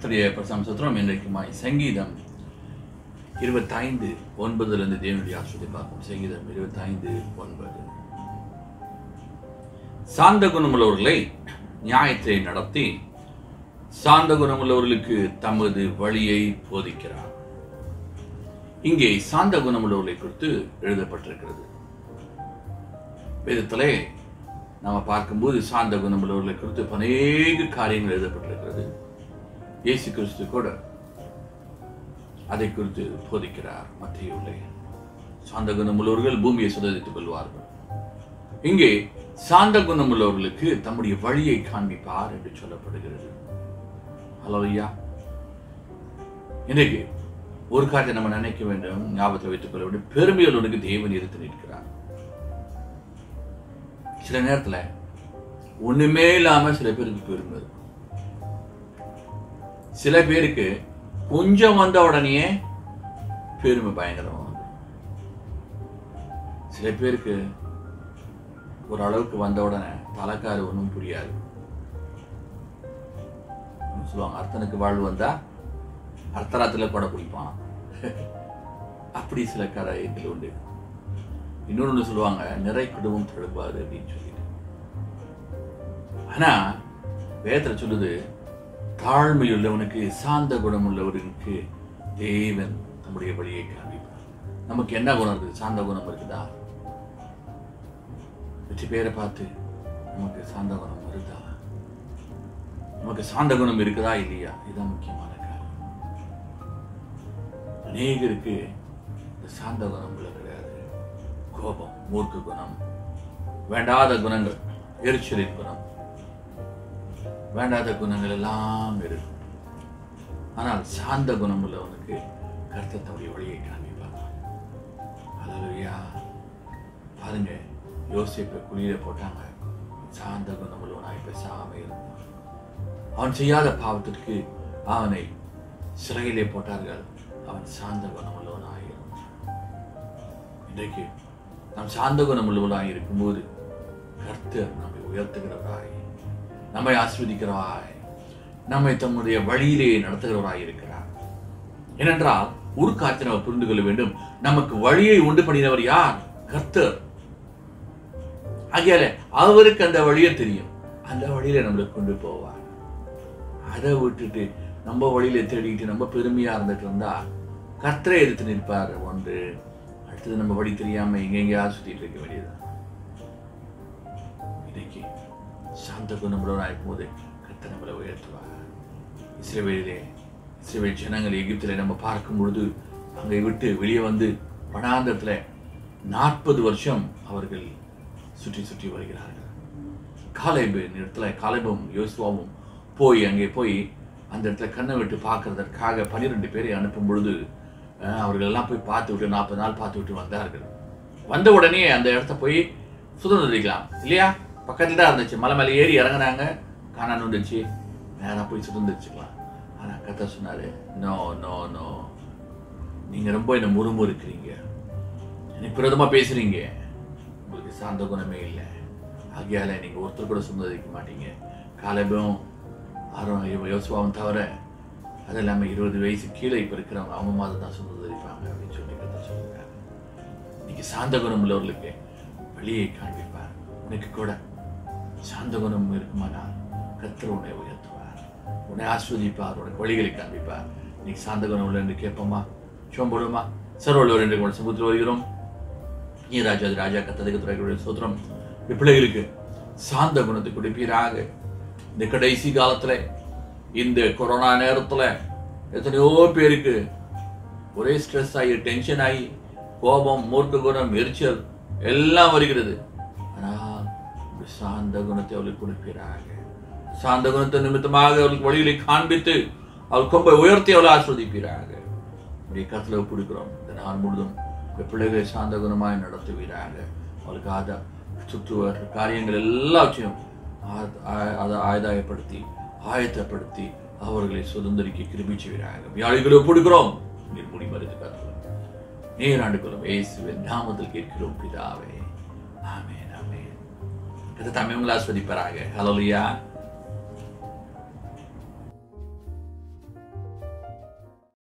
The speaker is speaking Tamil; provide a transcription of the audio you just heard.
கர்த்தருடைய பிரசம் சுத்திரம் இன்றைக்குமாய் சங்கீதம் இருபத்தைந்து ஒன்பதுலேருந்து தேவனுடைய ஆசிரியத்தை பார்ப்போம் சங்கீதம் இருபத்தைந்து ஒன்பது சாந்த குணமுள்ளவர்களை நியாயத்தை நடத்தி சாந்த குணமுள்ளவர்களுக்கு தமது வழியை போதிக்கிறார் இங்கே சாந்த குணமுள்ளவர்களை குறித்து எழுதப்பட்டிருக்கிறது வேதத்திலே நாம பார்க்கும்போது சாந்த குணமுள்ளவர்களை குறித்து அநேக காரியங்கள் எழுதப்பட்டிருக்கிறது இயேசு கிறிஸ்து கூட அதை குறித்து போதிக்கிறார் மத்தியுள்ளே சாந்த குணமுள்ளவர்கள் பூமியை சுதந்தித்துக் கொள்வார்கள் இங்கே சாந்த குணமுள்ளவர்களுக்கு தம்முடைய வழியை காண்பிப்பார் என்று சொல்லப்படுகிறது ஹலோ ஐயா இன்றைக்கு ஒரு காரியத்தை நம்ம நினைக்க வேண்டும் ஞாபகத்தில் வைத்துக் கொள்ள வேண்டும் பெருமையுள்ளவனுக்கு தேவன் இருத்து நிற்கிறார் சில நேரத்துல ஒண்ணுமே இல்லாம சில பேருக்கு பெருமை இருக்கும் சில பேருக்கு கொஞ்சம் வந்த உடனேயே பெருமை பயங்கரமா வந்துடும் சில பேருக்கு ஒரு அளவுக்கு வந்த உடனே தலைக்காரு ஒன்றும் புரியாது சொல்லுவாங்க அர்த்தனுக்கு வாழ்வு வந்தா அர்த்தராத்துல கூட பிடிப்பான் அப்படி சில கதைகள் உண்டு இன்னொன்று சொல்லுவாங்க நிறை குடும்பம் தழுவாது அப்படின்னு சொல்லிட்டு ஆனா வேதத்துல சொல்லுது தாழ்மை உள்ளவனுக்கு சாந்த குணம் உள்ளவனுக்கு தேவன் நம்முடைய வழியை காண்பிப்பார் நமக்கு என்ன குணம் இருக்குது சாந்த குணம் இருக்குதா வெற்றி பேரை பார்த்து நமக்கு சாந்த குணம் வருதா நமக்கு சாந்த குணம் இருக்குதா இல்லையா இதுதான் முக்கியமான காரியம் அநேகருக்கு இந்த சாந்த குணம் உள்ள கிடையாது கோபம் மூர்க்க குணம் வேண்டாத குணங்கள் எரிச்சலின் குணம் வேண்டாத குணங்கள் எல்லாம் இருக்கும் ஆனால் சாந்த குணம் உள்ளவனுக்கு கர்த்தர் தம்முடைய வழியை காண்பிப்பார் அல்லா பாருங்க யோசிப்பை குளிர போட்டாங்க சாந்த குணம் உள்ளவனாய் பேசாம இருந்தான் அவன் செய்யாத பாவத்திற்கு அவனை சிறையிலே போட்டார்கள் அவன் சாந்த குணம் உள்ளவனாய் இருந்தான் இன்றைக்கு நாம் சாந்த குணம் உள்ளவனாய் இருக்கும்போது கர்த்தர் நம்மை உயர்த்துகிறவராய் நம்மை ஆஸ்வதிக்கிறவாய் நம்மை தம்முடைய வழியிலே நடத்துகிறவராய் இருக்கிறார் ஏனென்றால் ஒரு காற்றை நம்ம புரிந்து கொள்ள வேண்டும் நமக்கு வழியை உண்டு பண்ணினவர் யார் கர்த்தர் ஆகையால அவருக்கு அந்த வழியை தெரியும் அந்த வழியில நம்மளை கொண்டு போவார் அதை விட்டுட்டு நம்ம வழியில தேடிக்கிட்டு நம்ம பெருமையா இருந்துட்டு இருந்தா கர்த்தரை எடுத்து நிற்பார் ஒன்று அடுத்தது நம்ம வழி தெரியாம எங்கெங்கேயாவது சுத்திட்டு இருக்க வேண்டியதுதான் இன்னைக்கு சாந்த குணமுடன் இருக்கும்போது கர்த்தர் நம்மளை உயர்த்துவார் இஸ்ரேவேலிலே இஸ்ரேவேல் ஜனங்கள் எகிப்திலே நம்ம பார்க்கும் பொழுது அங்கே விட்டு வெளியே வந்து வனாந்தரத்துல நாற்பது வருஷம் அவர்கள் சுற்றி சுற்றி வருகிறார்கள் காலைபு இடத்துல காலைபும் யோசுவாவும் போய் அங்கே போய் அந்த இடத்துல கண்ணை விட்டு பார்க்கறதற்காக பன்னிரெண்டு பேரை அனுப்பும் பொழுது அஹ், அவர்கள் எல்லாம் போய் பார்த்து விட்டு நாற்பது நாள் பார்த்து விட்டு வந்தார்கள் வந்த உடனே அந்த இடத்த போய் சுதந்திரிக்கலாம் இல்லையா பக்கத்துல தான் இருந்துச்சு மலை மேலே ஏறி இறங்குனாங்க காணான்னு வந்துச்சு நேராக போய் சுதந்திரிச்சுக்கலாம் ஆனால் கதை சொன்னாரு நோ நோ நோ நீங்க ரொம்ப என்ன முறுமுறுக்கிறீங்க எனக்கு விரோதமா பேசுறீங்க உங்களுக்கு சாந்த குணமே இல்லை ஆகையால நீங்க ஒருத்தர் கூட சுமதிக்க மாட்டீங்க காலபம் ஆரோம் யோசுவாவும் தவிர அது இல்லாம இருபது வயசு கீழே இப்ப இருக்கிறவங்க அவங்க மாதிரி தான் சுமதிப்பாங்க அப்படின்னு சொல்லி கதை சொல்லுறாங்க இன்னைக்கு சாந்த குணம் உள்ளவர்களுக்கு வழியை காண்பிப்பார் உனக்கு கூட சாந்த குணம் இருக்குமானால் கர்த்தர் உன்னை உயர்த்துவார் உன்னை ஆஸ்வதிப்பார் உனக்கு வழிகளை காண்பிப்பார் இன்னைக்கு சாந்த குணம் உள்ள என்று கேட்போமா சோம்படுமா சர்வள்ளவர் என்று கூட சமுத்திரம் வருகிறோம் நீ ராஜா அது ராஜா கத்ததுக்கு துறைகளுடைய சோத்திரம் இந்த பிள்ளைகளுக்கு சாந்த குணத்தை கொடுப்பீராக இந்த கடைசி காலத்துல இந்த கொரோனா நேரத்துல எத்தனையோ பேருக்கு ஒரே ஸ்ட்ரெஸ் ஆகி டென்ஷன் ஆகி கோபம் மூர்க்க குணம் எரிச்சல் எல்லாம் வருகிறது ஆனால் இந்த சாந்த குணத்தை அவளுக்கு கொடுப்பீராக சாந்த குணத்தை நிமித்தமாக அவளுக்கு வழிகளை காண்பித்து அவள் கொம்பை உயர்த்தி அவளை ஆஸ்வதிப்பீராக உடைய கத்துல கொடுக்கிறோம் இந்த நாள் முழுதும் இந்த பிள்ளைகளை சாந்த குணமாய் நடத்துவீராக அவளுக்கு ஆத சுற்றுவர் காரியங்கள் எல்லாவற்றையும் ஆ- ஆ- அதை ஆயுதாயப்படுத்தி ஆயத்தப்படுத்தி அவர்களை சுதந்திரிக்க கிருபி செய்வீராக வியாழிகளை கொடுக்கிறோம் நீர் முடி மருந்து கத்துவோம் நேராண்டு கொள்ளும் இயேசுவின் நாமத்தில் கேட்கிறோம் பிதாவே ஆமென் ஆமென் கதை தமிழ் ஆஸ்வதிப்பாராக ஹலோலியா